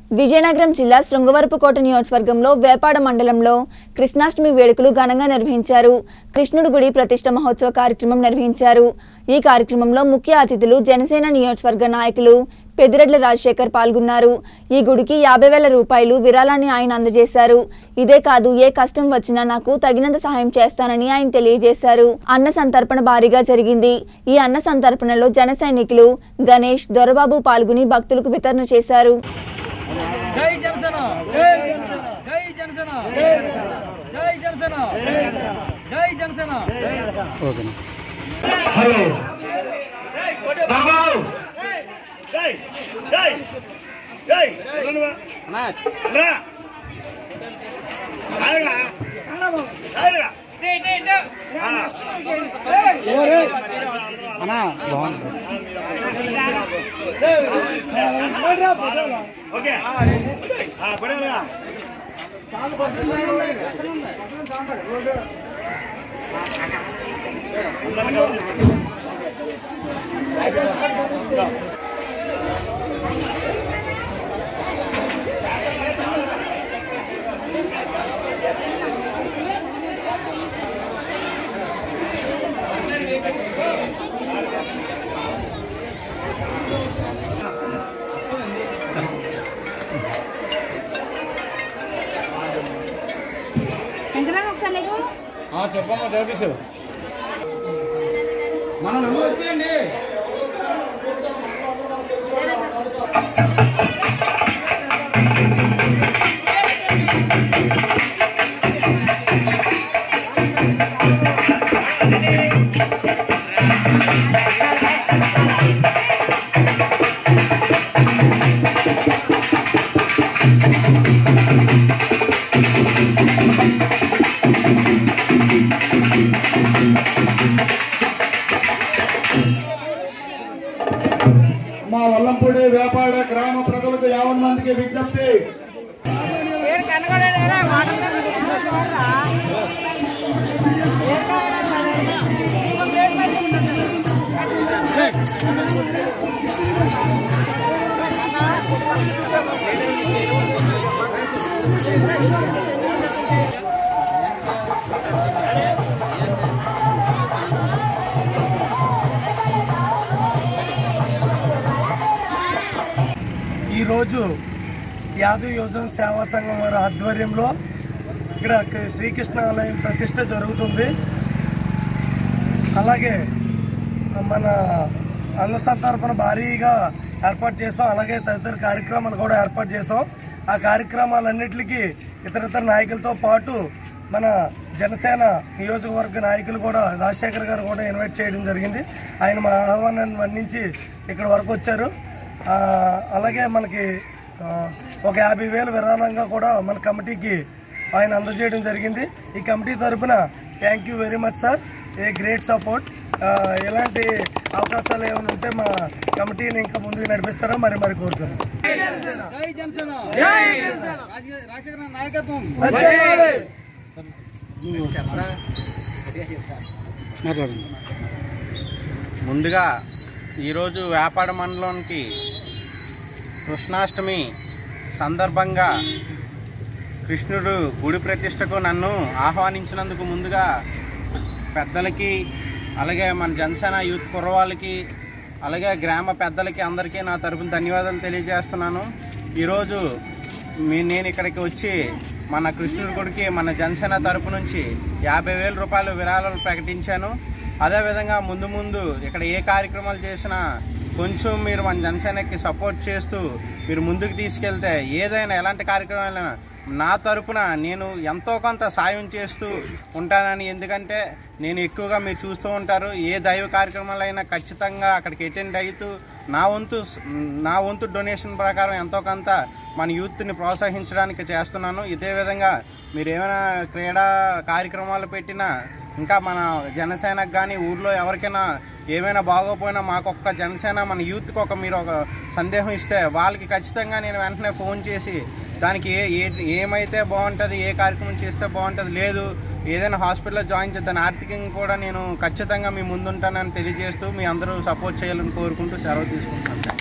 విజయనగరం జిల్లా శృంగవరపుకోట నియోజకవర్గంలో వేపాడ మండలంలో కృష్ణాష్టమి వేడుకలు ఘనంగా నిర్వహించారు కృష్ణుడి గుడి ప్రతిష్ట మహోత్సవ కార్యక్రమం నిర్వహించారు ఈ కార్యక్రమంలో ముఖ్య అతిథులు జనసేన నియోజకవర్గ నాయకులు పెద్దిరెడ్ల రాజశేఖర్ పాల్గొన్నారు ఈ గుడికి యాభై వేల రూపాయలు విరాళాన్ని ఆయన అందజేశారు ఇదే కాదు ఏ కష్టం వచ్చినా నాకు తగినంత సహాయం చేస్తానని ఆయన తెలియజేశారు అన్న సంతర్పణ భారీగా జరిగింది ఈ అన్న సంతర్పణలో జన సైనికులు గణేష్ దొరబాబు పాల్గొని భక్తులకు వితరణ చేశారు జై జనసేన జై జనసేన జై జనసేన జై జనసేన హలో బాబు జై జై జై రా ఆయనగా ఆయనగా ఓకే పడేలా ఎంతమంది ఒకసారి లేదు చెప్పమ్మా జగదీష్ మనం ఎవరు వచ్చేయండి మా వల్లంపూడి వ్యాపార గ్రామ ప్రజలకు యావన్ మందికి విజ్ఞప్తి ఈరోజు యాదవ్ యోజన సేవా సంఘం వారి ఆధ్వర్యంలో ఇక్కడ క- శ్రీకృష్ణ ఆలయం ప్రతిష్ట జరుగుతుంది అలాగే మన అన్న సంతర్పణ భారీగా ఏర్పాటు చేసాం అలాగే తదితర కార్యక్రమాలు కూడా ఏర్పాటు చేసాం ఆ కార్యక్రమాలన్నిటికీ ఇతర ఇతర నాయకులతో పాటు మన జనసేన నియోజకవర్గ నాయకులు కూడా రాజశేఖర్ గారు కూడా ఇన్వైట్ చేయడం జరిగింది ఆయన మా ఆహ్వానాన్ని మన్నించి ఇక్కడ వరకు వచ్చారు ఆ, అలాగే మనకి ఆ, ఒక యాభై వేలు విరాళంగా కూడా మన కమిటీకి ఆయన అందజేయడం జరిగింది ఈ కమిటీ తరఫున thank you very much sir a great support ఇలాంటి అవకాశాలు ఏమైనా ఉంటే మా కమిటీని ఇంకా ముందుకు నడిపిస్తారా మరి మరి కోరుతున్నాం జై జనసేన జై రాజశేఖర నాయకత్వం ముందుగా ఈరోజు వ్యాపార మండలంకి కృష్ణాష్టమి సందర్భంగా కృష్ణుడు గుడి ప్రతిష్టకు నన్ను ఆహ్వానించినందుకు ముందుగా పెద్దలకి అలాగే మన జనసేన యూత్ కుర్రవాళ్ళకి అలాగే గ్రామ పెద్దలకి అందరికీ నా తరపున ధన్యవాదాలు తెలియజేస్తున్నాను ఈరోజు మీ నేను ఇక్కడికి వచ్చి మన కృష్ణుడి గుడికి మన జనసేన తరపు నుంచి యాభై వేల రూపాయలు విరాళాలు ప్రకటించాను అదేవిధంగా ముందు ముందు ఇక్కడ ఏ కార్యక్రమాలు చేసినా కొంచెం మీరు మన జనసేనకి సపోర్ట్ చేస్తూ మీరు ముందుకు తీసుకెళ్తే ఏదైనా ఎలాంటి కార్యక్రమాలైనా నా తరపున నేను ఎంతో కొంత సాయం చేస్తూ ఉంటానని ఎందుకంటే నేను ఎక్కువగా మీరు చూస్తూ ఉంటారు ఏ దైవ కార్యక్రమాలైనా ఖచ్చితంగా అక్కడికి అటెండ్ అవుతూ నా వంతు నా వంతు డొనేషన్ ప్రకారం ఎంతో కొంత మన యూత్ని ప్రోత్సహించడానికి చేస్తున్నాను ఇదే విధంగా మీరు ఏమైనా క్రీడా కార్యక్రమాలు పెట్టినా ఇంకా మన జనసేనకు కానీ ఊర్లో ఎవరికైనా ఏమైనా బాగోపోయినా మాకు ఒక్క జనసేన మన యూత్కి ఒక మీరు ఒక సందేహం ఇస్తే వాళ్ళకి ఖచ్చితంగా నేను వెంటనే ఫోన్ చేసి దానికి ఏ ఏ- ఏమైతే బాగుంటుంది ఏ కార్యక్రమం చేస్తే బాగుంటుంది లేదు ఏదైనా హాస్పిటల్లో జాయిన్ చేద్దాను ఆర్థికంగా కూడా నేను ఖచ్చితంగా మీ ముందుంటానని తెలియజేస్తూ మీ అందరూ సపోర్ట్ చేయాలని కోరుకుంటూ సెలవు తీసుకుంటాను